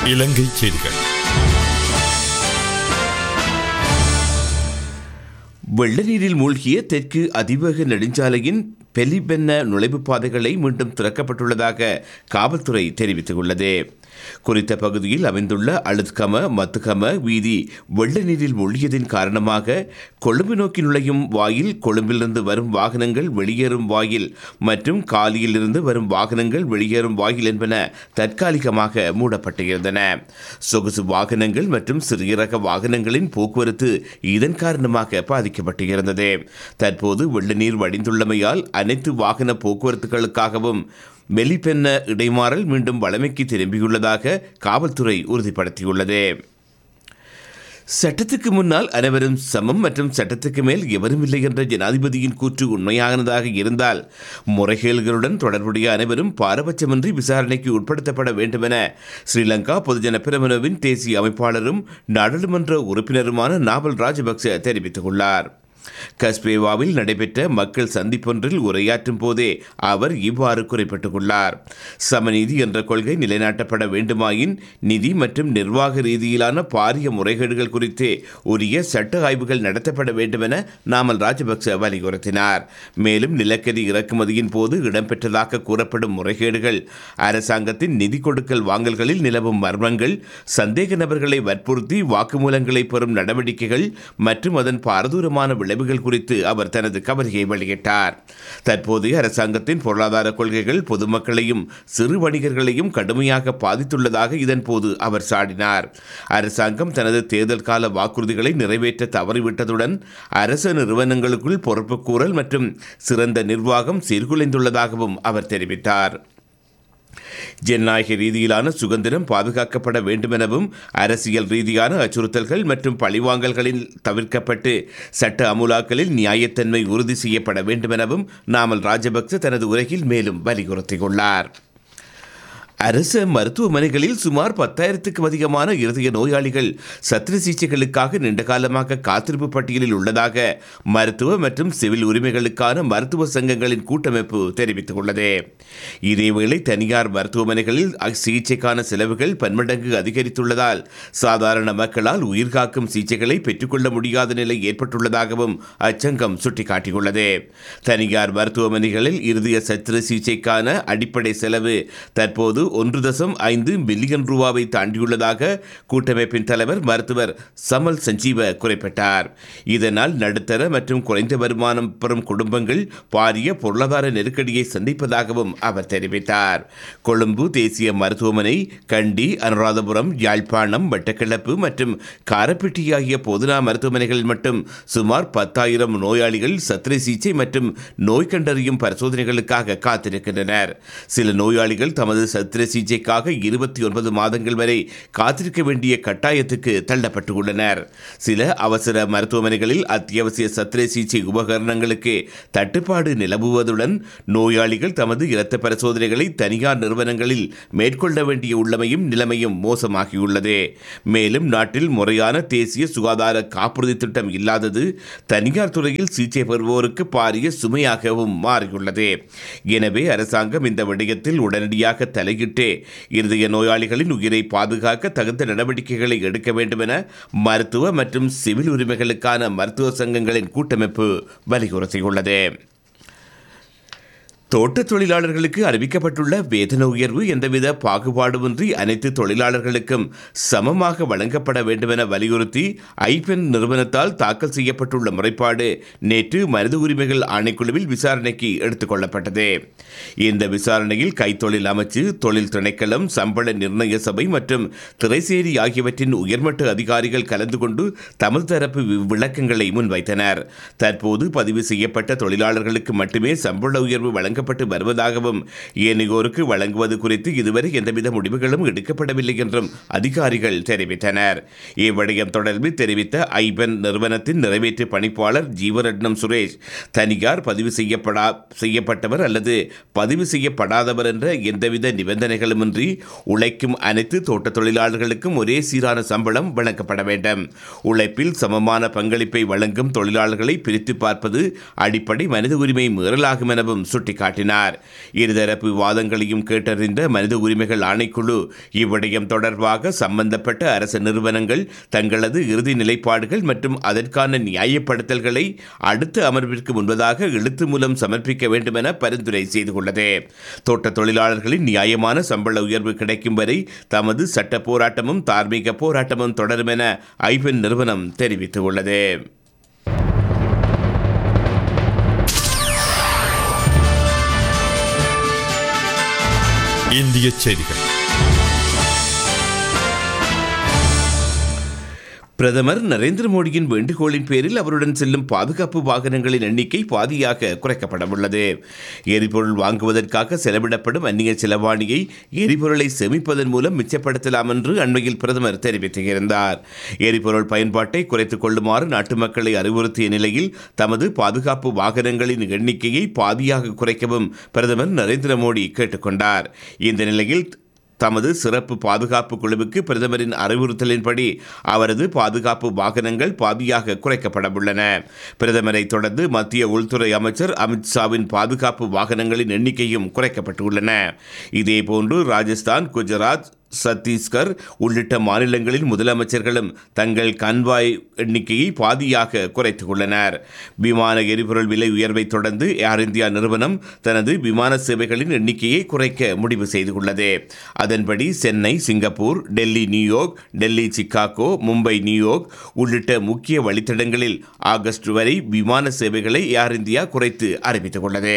இலங்கை செய்திகள் வெள்ள நீரில் மூழ்கிய தெற்கு அதிவேக நெடுஞ்சாலையின் பெலிபென்ன நுழைவுப் பாதைகளை மீண்டும் திறக்கப்பட்டுள்ளதாக காவல்துறை தெரிவித்துள்ளது குறித்த பகுதியில் அமைந்துள்ள அழுத்கம மத்துகம வீதி வெள்ள நீரில் மூழ்கியதின் காரணமாக கொழும்பு நோக்கி நுழையும் வாயில் கொழும்பிலிருந்து வரும் வாகனங்கள் வெளியேறும் வாயில் மற்றும் காலியிலிருந்து வரும் வாகனங்கள் வெளியேறும் வாயில் என்பன தற்காலிகமாக மூடப்பட்டிருந்தன சொகுசு வாகனங்கள் மற்றும் சிறிய ரக வாகனங்களின் போக்குவரத்து இதன் காரணமாக பாதிக்கப்பட்டிருந்தது தற்போது வெள்ள நீர் வடிந்துள்ளமையால் அனைத்து வாகன போக்குவரத்துகளுக்காகவும் மெலிபென்ன இடைமாறல் மீண்டும் வளமைக்கு திரும்பியுள்ளதாக காவல்துறை உறுதிப்படுத்தியுள்ளது சட்டத்துக்கு முன்னால் அனைவரும் சமம் மற்றும் சட்டத்துக்கு மேல் எவரும் இல்லை என்ற ஜனாதிபதியின் கூற்று உண்மையானதாக இருந்தால் முறைகேடுகளுடன் தொடர்புடைய அனைவரும் பாரபட்சமின்றி விசாரணைக்கு உட்படுத்தப்பட வேண்டுமென ஸ்ரீலங்கா பொதுஜன பிரமுனவின் தேசிய அமைப்பாளரும் நாடாளுமன்ற உறுப்பினருமான நாவல் ராஜபக்ச தெரிவித்துள்ளார் கஸ்பேவாவில் நடைபெற்ற மக்கள் சந்திப்பொன்றில் உரையாற்றும் போதே அவர் இவ்வாறு குறிப்பிட்டுள்ளார் சமநீதி என்ற கொள்கை நிலைநாட்டப்பட வேண்டுமாயின் நிதி மற்றும் நிர்வாக ரீதியிலான பாரிய முறைகேடுகள் குறித்து உரிய சட்ட ஆய்வுகள் நடத்தப்பட வேண்டுமென நாமல் ராஜபக்ச வலியுறுத்தினார் மேலும் நிலக்கரி இறக்குமதியின் போது இடம்பெற்றதாக கூறப்படும் முறைகேடுகள் அரசாங்கத்தின் நிதி கொடுக்கல் வாங்கல்களில் நிலவும் மர்மங்கள் சந்தேக நபர்களை வற்புறுத்தி வாக்குமூலங்களை பெறும் நடவடிக்கைகள் மற்றும் அதன் பாரதூரமான விளைவுகள் குறித்து அவர் தனது கவலையை வெளியிட்டார் தற்போதைய அரசாங்கத்தின் பொருளாதார கொள்கைகள் பொதுமக்களையும் சிறு வணிகர்களையும் கடுமையாக பாதித்துள்ளதாக இதன்போது அவர் சாடினார் அரசாங்கம் தனது தேர்தல் கால வாக்குறுதிகளை நிறைவேற்ற தவறிவிட்டதுடன் அரசு நிறுவனங்களுக்குள் பொறுப்புக்கூறல் மற்றும் சிறந்த நிர்வாகம் சீர்குலைந்துள்ளதாகவும் அவர் தெரிவித்தார் ஜனநாயக ரீதியிலான சுதந்திரம் பாதுகாக்கப்பட வேண்டுமெனவும் அரசியல் ரீதியான அச்சுறுத்தல்கள் மற்றும் பழிவாங்கல்களில் தவிர்க்கப்பட்டு சட்ட அமுலாக்கலில் நியாயத்தன்மை உறுதி செய்யப்பட வேண்டுமெனவும் நாமல் ராஜபக்ச தனது உரையில் மேலும் வலியுறுத்தியுள்ளார் அரசு மருத்துவமனைகளில் சுமார் பத்தாயிரத்துக்கும் அதிகமான இருதய நோயாளிகள் சத்திர சிகிச்சைகளுக்காக நீண்ட காலமாக காத்திருப்பு பட்டியலில் உள்ளதாக மருத்துவ மற்றும் சிவில் உரிமைகளுக்கான மருத்துவ சங்கங்களின் கூட்டமைப்பு தெரிவித்துள்ளது இதேவேளை தனியார் மருத்துவமனைகளில் சிகிச்சைக்கான செலவுகள் பன்மடங்கு அதிகரித்துள்ளதால் சாதாரண மக்களால் உயிர்காக்கும் சிகிச்சைகளை பெற்றுக்கொள்ள முடியாத நிலை ஏற்பட்டுள்ளதாகவும் அச்சங்கம் சுட்டிக்காட்டியுள்ளது தனியார் மருத்துவமனைகளில் இருதய சத்திர சிகிச்சைக்கான அடிப்படை செலவு தற்போது ஒன்று தசம் ஐந்து பில்லியன் ரூபாவை தாண்டியுள்ளதாக கூட்டமைப்பின் தலைவர் மருத்துவர் சமல் சஞ்சீவ குறிப்பிட்டார் இதனால் நடுத்தர மற்றும் குறைந்த வருமானம் பெறும் குடும்பங்கள் பாரிய பொருளாதார நெருக்கடியை சந்திப்பதாகவும் அவர் தெரிவித்தார் கொழும்பு தேசிய மருத்துவமனை கண்டி அனுராதபுரம் யாழ்ப்பாணம் வட்டக்கிழப்பு மற்றும் காரப்பட்டி ஆகிய பொதுநா மருத்துவமனைகளில் மட்டும் சுமார் பத்தாயிரம் நோயாளிகள் சத்திரை சிகிச்சை மற்றும் நோய் கண்டறியும் பரிசோதனைகளுக்காக காத்திருக்கின்றனர் சில நோயாளிகள் தமது சத்திர சிகிச்சைக்காக இருபத்தி ஒன்பது மாதங்கள் வரை காத்திருக்க வேண்டிய கட்டாயத்துக்கு தள்ளப்பட்டுள்ளனர் சில அவசர மருத்துவமனைகளில் அத்தியாவசிய சத்திர சிகிச்சை உபகரணங்களுக்கு தட்டுப்பாடு நிலவுவதுடன் நோயாளிகள் தமது இரத்த பரிசோதனைகளை தனியார் நிறுவனங்களில் மேற்கொள்ள வேண்டிய உள்ளமையும் நிலைமையும் மோசமாகியுள்ளது மேலும் நாட்டில் முறையான தேசிய சுகாதார காப்புறுதி திட்டம் இல்லாதது தனியார் துறையில் சிகிச்சை பெறுவோருக்கு பாரிய சுமையாகவும் மாறியுள்ளது எனவே அரசாங்கம் இந்த விடயத்தில் உடனடியாக தலையிட்டு இருதய நோயாளிகளின் உயிரை பாதுகாக்க தகுந்த நடவடிக்கைகளை எடுக்க வேண்டும் என மருத்துவ மற்றும் சிவில் உரிமைகளுக்கான மருத்துவ சங்கங்களின் கூட்டமைப்பு வலியுறுத்தியுள்ளது தோட்டத் தொழிலாளர்களுக்கு அறிவிக்கப்பட்டுள்ள வேதன உயர்வு எந்தவித பாகுபாடுமின்றி அனைத்து தொழிலாளர்களுக்கும் சமமாக வழங்கப்பட வேண்டுமென வலியுறுத்தி ஐபென் நிறுவனத்தால் தாக்கல் செய்யப்பட்டுள்ள முறைப்பாடு நேற்று மனித உரிமைகள் ஆணைக்குழுவில் விசாரணைக்கு எடுத்துக் கொள்ளப்பட்டது இந்த விசாரணையில் கைத்தொழில் அமைச்சு தொழில் திணைக்களம் சம்பள நிர்ணய சபை மற்றும் திரைசேரி ஆகியவற்றின் உயர்மட்ட அதிகாரிகள் கலந்து கொண்டு தமது தரப்பு விளக்கங்களை முன்வைத்தனர் தற்போது பதிவு செய்யப்பட்ட தொழிலாளர்களுக்கு மட்டுமே சம்பள உயர்வு வழங்க வழங்கப்பட்டு வருவதாகவும் ஏனையோருக்கு வழங்குவது குறித்து இதுவரை எந்தவித முடிவுகளும் எடுக்கப்படவில்லை என்றும் அதிகாரிகள் தெரிவித்தனர் இவ்விடயம் தொடர்பில் தெரிவித்த ஐபன் நிறுவனத்தின் நிறைவேற்று பணிப்பாளர் ஜீவரட்னம் சுரேஷ் தனியார் பதிவு செய்யப்படா செய்யப்பட்டவர் அல்லது பதிவு செய்யப்படாதவர் என்ற எந்தவித நிபந்தனைகளுமின்றி உழைக்கும் அனைத்து தோட்ட தொழிலாளர்களுக்கும் ஒரே சீரான சம்பளம் வழங்கப்பட வேண்டும் உழைப்பில் சமமான பங்களிப்பை வழங்கும் தொழிலாளர்களை பிரித்து பார்ப்பது அடிப்படை மனித உரிமை மீறலாகும் எனவும் சுட்டிக்காட்டினார் சுட்டிக்காட்டினார் இருதரப்பு வாதங்களையும் கேட்டறிந்த மனித உரிமைகள் ஆணைக்குழு இவ்விடயம் தொடர்பாக சம்பந்தப்பட்ட அரசு நிறுவனங்கள் தங்களது இறுதி நிலைப்பாடுகள் மற்றும் அதற்கான நியாயப்படுத்தல்களை அடுத்த அமர்விற்கு முன்பதாக எழுத்து மூலம் சமர்ப்பிக்க வேண்டும் என பரிந்துரை செய்துள்ளது தோட்ட தொழிலாளர்களின் நியாயமான சம்பள உயர்வு கிடைக்கும் வரை தமது சட்ட போராட்டமும் தார்மீக போராட்டமும் தொடரும் என ஐபென் நிறுவனம் தெரிவித்துள்ளது இந்திய செய்திகள் பிரதமர் நரேந்திர மோடியின் வேண்டுகோளின் பேரில் அவருடன் செல்லும் பாதுகாப்பு வாகனங்களின் எண்ணிக்கை பாதியாக குறைக்கப்பட உள்ளது எரிபொருள் வாங்குவதற்காக செலவிடப்படும் அந்நிய செலவாணியை எரிபொருளை சேமிப்பதன் மூலம் மிச்சப்படுத்தலாம் என்று அண்மையில் பிரதமர் தெரிவித்திருந்தார் எரிபொருள் பயன்பாட்டை குறைத்துக் கொள்ளுமாறு நாட்டு மக்களை அறிவுறுத்திய நிலையில் தமது பாதுகாப்பு வாகனங்களின் எண்ணிக்கையை பாதியாக குறைக்கவும் பிரதமர் நரேந்திர மோடி கேட்டுக்கொண்டார் இந்த நிலையில் தமது சிறப்பு பாதுகாப்பு குழுவுக்கு பிரதமரின் அறிவுறுத்தலின்படி அவரது பாதுகாப்பு வாகனங்கள் பாதியாக குறைக்கப்பட உள்ளன பிரதமரை தொடர்ந்து மத்திய உள்துறை அமைச்சர் அமித்ஷாவின் பாதுகாப்பு வாகனங்களின் எண்ணிக்கையும் குறைக்கப்பட்டுள்ளன இதேபோன்று ராஜஸ்தான் குஜராத் சத்தீஸ்கர் உள்ளிட்ட மாநிலங்களின் முதலமைச்சர்களும் தங்கள் கன்வாய் எண்ணிக்கையை பாதியாக குறைத்துள்ளனர் விமான எரிபொருள் விலை உயர்வை தொடர்ந்து ஏர் இந்தியா நிறுவனம் தனது விமான சேவைகளின் எண்ணிக்கையை குறைக்க முடிவு செய்துள்ளது அதன்படி Chennai Singapore Delhi New York Delhi Chicago Mumbai New York உள்ளிட்ட முக்கிய வழித்தடங்களில் ஆகஸ்ட் வரை விமான சேவைகளை ஏர் இந்தியா குறைத்து அறிவித்துள்ளது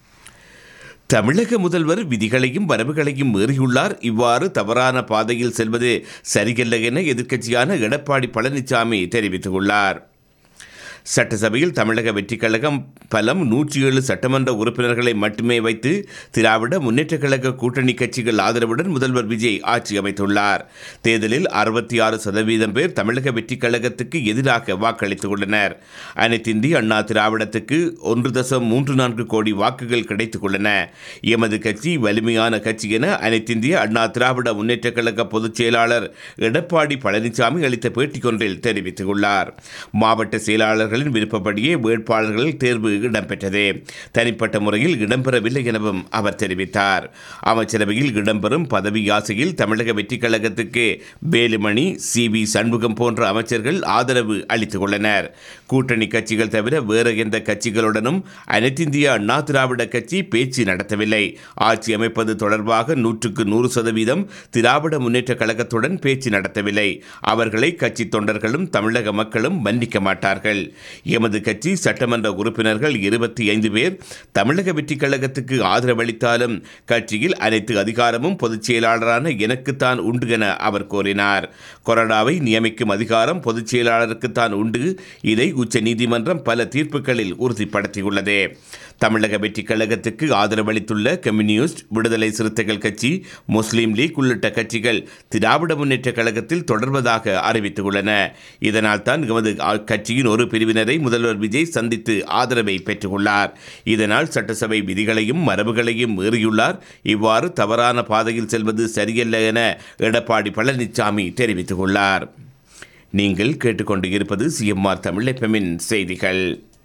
தமிழக முதல்வர் விதிகளையும் வரவுகளையும் மீறியுள்ளார் இவ்வாறு தவறான பாதையில் செல்வது சரியில்லை என எதிர்க்கட்சியான எடப்பாடி பழனிசாமி தெரிவித்துள்ளார் சட்டசபையில் தமிழக வெற்றிக் கழகம் பலம் நூற்றி ஏழு சட்டமன்ற உறுப்பினர்களை மட்டுமே வைத்து திராவிட முன்னேற்றக் கழக கூட்டணி கட்சிகள் ஆதரவுடன் முதல்வர் விஜய் ஆட்சி அமைத்துள்ளார் தேர்தலில் அறுபத்தி ஆறு சதவீதம் பேர் தமிழக வெற்றிக் கழகத்துக்கு எதிராக வாக்களித்துள்ளனர் அனைத்திந்திய அண்ணா திராவிடத்துக்கு ஒன்று தசம் மூன்று நான்கு கோடி வாக்குகள் கிடைத்துள்ளன எமது கட்சி வலிமையான கட்சி என அனைத்திந்திய அண்ணா திராவிட முன்னேற்றக் கழக பொதுச் செயலாளர் எடப்பாடி பழனிசாமி அளித்த பேட்டிக்கொன்றில் தெரிவித்துள்ளார் மாவட்ட செயலாளர் தலைவர்களின் விருப்பப்படியே வேட்பாளர்கள் தேர்வு இடம்பெற்றது தனிப்பட்ட முறையில் இடம்பெறவில்லை எனவும் அவர் தெரிவித்தார் அமைச்சரவையில் இடம்பெறும் பதவி ஆசையில் தமிழக வெற்றிக் கழகத்துக்கு வேலுமணி சி வி சண்முகம் போன்ற அமைச்சர்கள் ஆதரவு அளித்துள்ளனர் கூட்டணி கட்சிகள் தவிர வேறு எந்த கட்சிகளுடனும் அனைத்திந்திய அண்ணா திராவிட கட்சி பேச்சு நடத்தவில்லை ஆட்சி அமைப்பது தொடர்பாக நூற்றுக்கு நூறு சதவீதம் திராவிட முன்னேற்ற கழகத்துடன் பேச்சு நடத்தவில்லை அவர்களை கட்சி தொண்டர்களும் தமிழக மக்களும் மன்னிக்க மாட்டார்கள் எமது கட்சி சட்டமன்ற உறுப்பினர்கள் இருபத்தி ஐந்து பேர் தமிழக வெற்றிக் கழகத்துக்கு ஆதரவளித்தாலும் கட்சியில் அனைத்து அதிகாரமும் பொதுச் செயலாளரான எனக்குத்தான் உண்டு என அவர் கூறினார் கொறடாவை நியமிக்கும் அதிகாரம் பொதுச் செயலாளருக்குத்தான் உண்டு இதை உச்ச நீதிமன்றம் பல தீர்ப்புகளில் உறுதிப்படுத்தியுள்ளது தமிழக வெற்றிக் கழகத்துக்கு ஆதரவளித்துள்ள கம்யூனிஸ்ட் விடுதலை சிறுத்தைகள் கட்சி முஸ்லீம் லீக் உள்ளிட்ட கட்சிகள் திராவிட முன்னேற்ற கழகத்தில் தொடர்வதாக அறிவித்துள்ளன இதனால் தான் எமது கட்சியின் ஒரு பிரிவினரை முதல்வர் விஜய் சந்தித்து ஆதரவை பெற்றுள்ளார் இதனால் சட்டசபை விதிகளையும் மரபுகளையும் மீறியுள்ளார் இவ்வாறு தவறான பாதையில் செல்வது சரியல்ல என எடப்பாடி பழனிசாமி தெரிவித்துள்ளார் நீங்கள் கேட்டுக்கொண்டு இருப்பது சிஎம்ஆர் தமிழப்பமின் செய்திகள்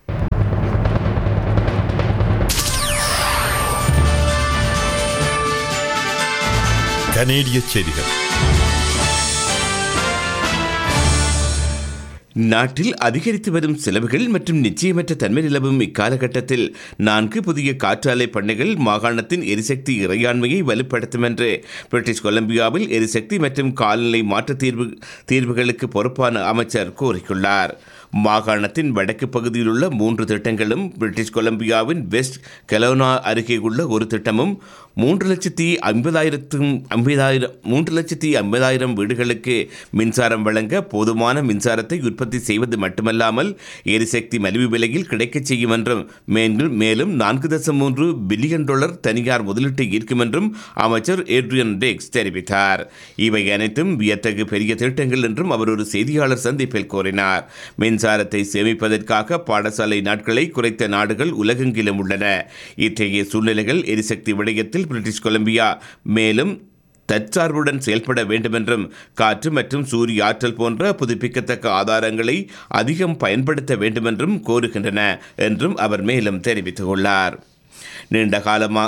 கனேடிய செய்திகள் நாட்டில் அதிகரித்து வரும் செலவுகள் மற்றும் நிச்சயமற்ற தன்மை நிலவும் இக்காலகட்டத்தில் நான்கு புதிய காற்றாலை பண்ணைகள் மாகாணத்தின் எரிசக்தி இறையாண்மையை வலுப்படுத்தும் என்று பிரிட்டிஷ் கொலம்பியாவில் எரிசக்தி மற்றும் காலநிலை மாற்ற தீர்வு தீர்வுகளுக்கு பொறுப்பான அமைச்சர் கூறியுள்ளார் மாகாணத்தின் வடக்கு பகுதியில் உள்ள மூன்று திட்டங்களும் பிரிட்டிஷ் கொலம்பியாவின் வெஸ்ட் கெலோனா அருகே உள்ள ஒரு திட்டமும் மூன்று லட்சத்தி ஐம்பதாயிரத்தும் ஐம்பதாயிரம் மூன்று லட்சத்தி ஐம்பதாயிரம் வீடுகளுக்கு மின்சாரம் வழங்க போதுமான மின்சாரத்தை உற்பத்தி செய்வது மட்டுமல்லாமல் எரிசக்தி மலிவு விலையில் கிடைக்கச் செய்யும் என்றும் மேலும் மேலும் நான்கு தசம் மூன்று பில்லியன் டாலர் தனியார் முதலீட்டை ஈர்க்கும் என்றும் அமைச்சர் ஏட்ரியன் டேக்ஸ் தெரிவித்தார் இவை அனைத்தும் வியத்தகு பெரிய திட்டங்கள் என்றும் அவர் ஒரு செய்தியாளர் சந்திப்பில் கூறினார் மின்சாரத்தை சேமிப்பதற்காக பாடசாலை நாட்களை குறைத்த நாடுகள் உலகெங்கிலும் உள்ளன இத்தகைய சூழ்நிலைகள் எரிசக்தி விடயத்தில் பிரிட்டிஷ் கொலம்பியா மேலும் தற்சார்புடன் செயல்பட வேண்டுமென்றும் காற்று மற்றும் சூரிய ஆற்றல் போன்ற புதுப்பிக்கத்தக்க ஆதாரங்களை அதிகம் பயன்படுத்த வேண்டுமென்றும் கோருகின்றன என்றும் அவர் மேலும் தெரிவித்துள்ளார் நீண்ட காலமாக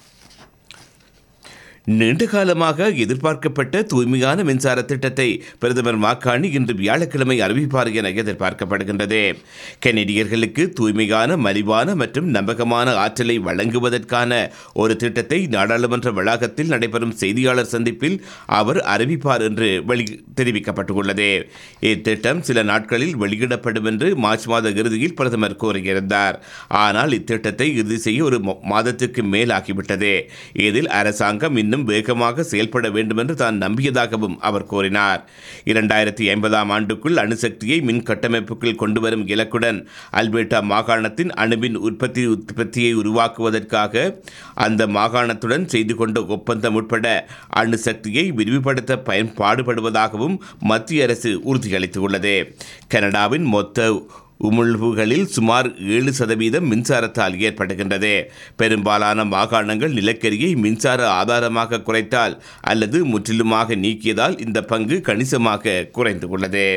நீண்ட காலமாக எதிர்பார்க்கப்பட்ட தூய்மையான மின்சார திட்டத்தை பிரதமர் மாக்காணி இன்று வியாழக்கிழமை அறிவிப்பார் என எதிர்பார்க்கப்படுகின்றது கெனடியர்களுக்கு தூய்மையான மலிவான மற்றும் நம்பகமான ஆற்றலை வழங்குவதற்கான ஒரு திட்டத்தை நாடாளுமன்ற வளாகத்தில் நடைபெறும் செய்தியாளர் சந்திப்பில் அவர் அறிவிப்பார் என்று வெளி தெரிவிக்கப்பட்டுள்ளது இத்திட்டம் சில நாட்களில் வெளியிடப்படும் என்று மார்ச் மாத இறுதியில் பிரதமர் கூறியிருந்தார் ஆனால் இத்திட்டத்தை இறுதி செய்ய ஒரு ம- மாதத்துக்கு மேலாகிவிட்டது இதில் அரசாங்கம் இன்னும் வேகமாக செயல்பட வேண்டும் என்று தான் நம்பியதாகவும் அவர் கூறினார் இரண்டாயிரத்தி ஐம்பதாம் ஆண்டுக்குள் அணுசக்தியை மின் கட்டமைப்புக்குள் கொண்டு வரும் இலக்குடன் அல்பேட்டா மாகாணத்தின் அணுவின் உற்பத்தி உற்பத்தியை உருவாக்குவதற்காக அந்த மாகாணத்துடன் செய்து கொண்ட ஒப்பந்தம் உட்பட அணுசக்தியை விரிவுபடுத்த பயன்பாடுபடுவதாகவும் மத்திய அரசு உறுதியளித்துள்ளது கனடாவின் மொத்த உமிழ்வுகளில் சுமார் ஏழு சதவீதம் மின்சாரத்தால் ஏற்படுகின்றது பெரும்பாலான மாகாணங்கள் நிலக்கரியை மின்சார ஆதாரமாக குறைத்தால் அல்லது முற்றிலுமாக நீக்கியதால் இந்த பங்கு கணிசமாக குறைந்து உள்ளது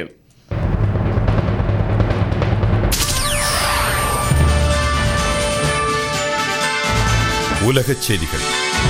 உலகச் செய்திகள்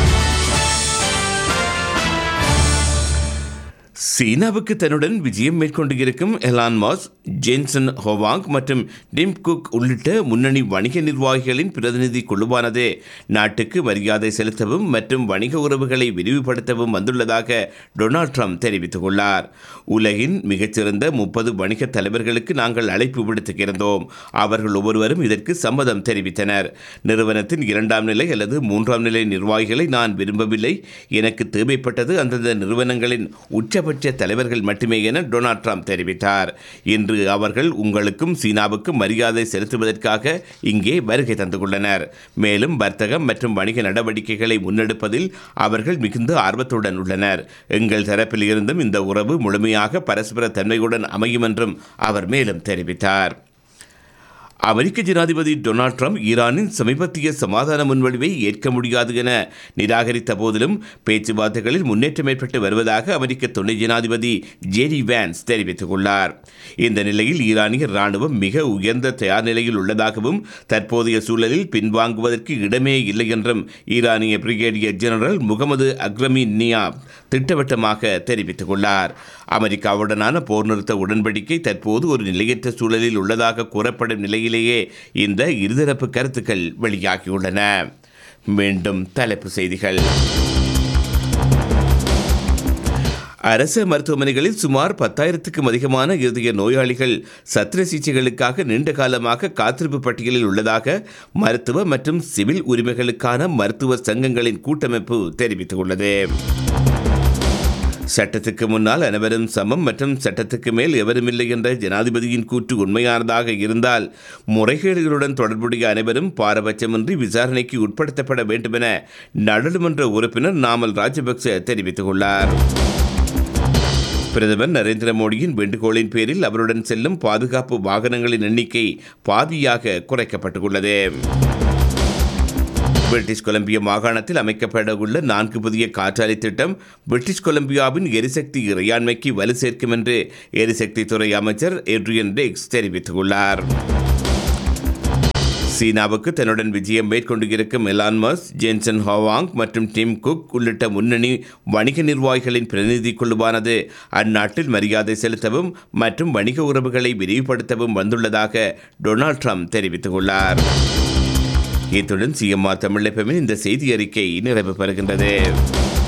சீனாவுக்கு தன்னுடன் விஜயம் மேற்கொண்டு இருக்கும் எலான் மாஸ் ஜேன்சன் ஹோவாங் மற்றும் டிம் குக் உள்ளிட்ட முன்னணி வணிக நிர்வாகிகளின் பிரதிநிதி குழுவானது நாட்டுக்கு மரியாதை செலுத்தவும் மற்றும் வணிக உறவுகளை விரிவுபடுத்தவும் வந்துள்ளதாக டொனால்ட் ட்ரம்ப் தெரிவித்துள்ளார் உலகின் மிகச்சிறந்த முப்பது வணிக தலைவர்களுக்கு நாங்கள் அழைப்பு விடுத்திருந்தோம் அவர்கள் ஒவ்வொருவரும் இதற்கு சம்மதம் தெரிவித்தனர் நிறுவனத்தின் இரண்டாம் நிலை அல்லது மூன்றாம் நிலை நிர்வாகிகளை நான் விரும்பவில்லை எனக்கு தேவைப்பட்டது அந்தந்த நிறுவனங்களின் உச்சபட்ச தலைவர்கள் மட்டுமே என டொனால்ட் ட்ரம்ப் தெரிவித்தார் இன்று அவர்கள் உங்களுக்கும் சீனாவுக்கும் மரியாதை செலுத்துவதற்காக இங்கே வருகை தந்துள்ளனர் மேலும் வர்த்தகம் மற்றும் வணிக நடவடிக்கைகளை முன்னெடுப்பதில் அவர்கள் மிகுந்த ஆர்வத்துடன் உள்ளனர் எங்கள் தரப்பில் இருந்தும் இந்த உறவு முழுமையாக பரஸ்பர தன்மையுடன் அமையும் என்றும் அவர் மேலும் தெரிவித்தார் அமெரிக்க ஜனாதிபதி டொனால்ட் ட்ரம்ப் ஈரானின் சமீபத்திய சமாதான முன்வடிவை ஏற்க முடியாது என நிராகரித்த போதிலும் பேச்சுவார்த்தைகளில் முன்னேற்றம் ஏற்பட்டு வருவதாக அமெரிக்க துணை ஜனாதிபதி ஜேடி வேன்ஸ் தெரிவித்துள்ளார் இந்த நிலையில் ஈரானிய ராணுவம் மிக உயர்ந்த தயார் நிலையில் உள்ளதாகவும் தற்போதைய சூழலில் பின்வாங்குவதற்கு இடமே இல்லை என்றும் ஈரானிய பிரிகேடியர் ஜெனரல் முகமது அக்ரமி நியாப் திட்டவட்டமாக தெரிவித்துள்ளார் அமெரிக்காவுடனான போர் நிறுத்த உடன்படிக்கை தற்போது ஒரு நிலையற்ற சூழலில் உள்ளதாக கூறப்படும் நிலையிலேயே இந்த இருதரப்பு கருத்துக்கள் வெளியாகியுள்ளன மீண்டும் தலைப்பு செய்திகள் அரசு மருத்துவமனைகளில் சுமார் பத்தாயிரத்துக்கும் அதிகமான இருதய நோயாளிகள் சத்திர சிகிச்சைகளுக்காக நீண்ட காலமாக காத்திருப்பு பட்டியலில் உள்ளதாக மருத்துவ மற்றும் சிவில் உரிமைகளுக்கான மருத்துவ சங்கங்களின் கூட்டமைப்பு தெரிவித்துள்ளது சட்டத்துக்கு முன்னால் அனைவரும் சமம் மற்றும் சட்டத்துக்கு மேல் எவருமில்லை என்ற ஜனாதிபதியின் கூற்று உண்மையானதாக இருந்தால் முறைகேடுகளுடன் தொடர்புடைய அனைவரும் பாரபட்சமின்றி விசாரணைக்கு உட்படுத்தப்பட வேண்டும் என நாடாளுமன்ற உறுப்பினர் நாமல் ராஜபக்ச தெரிவித்துள்ளார் பிரதமர் நரேந்திர மோடியின் வேண்டுகோளின் பேரில் அவருடன் செல்லும் பாதுகாப்பு வாகனங்களின் எண்ணிக்கை பாதியாக குறைக்கப்பட்டுள்ளது பிரிட்டிஷ் கொலம்பியா மாகாணத்தில் அமைக்கப்பட உள்ள நான்கு புதிய காற்றாலை திட்டம் பிரிட்டிஷ் கொலம்பியாவின் எரிசக்தி இறையாண்மைக்கு வலு சேர்க்கும் என்று எரிசக்தி துறை அமைச்சர் ஏட்ரியன் டெக்ஸ் தெரிவித்துள்ளார் சீனாவுக்கு தன்னுடன் விஜயம் மேற்கொண்டு இருக்கும் எலான் மஸ் ஜேன்சன் ஹோவாங் மற்றும் டிம் குக் உள்ளிட்ட முன்னணி வணிக நிர்வாகிகளின் பிரதிநிதி குழுவானது அந்நாட்டில் மரியாதை செலுத்தவும் மற்றும் வணிக உறவுகளை விரிவுபடுத்தவும் வந்துள்ளதாக டொனால்ட் ட்ரம்ப் தெரிவித்துள்ளார் இத்துடன் சிஎம்ஆர் தமிழ் இந்த செய்தி அறிக்கை நிறைவு பெறுகின்றது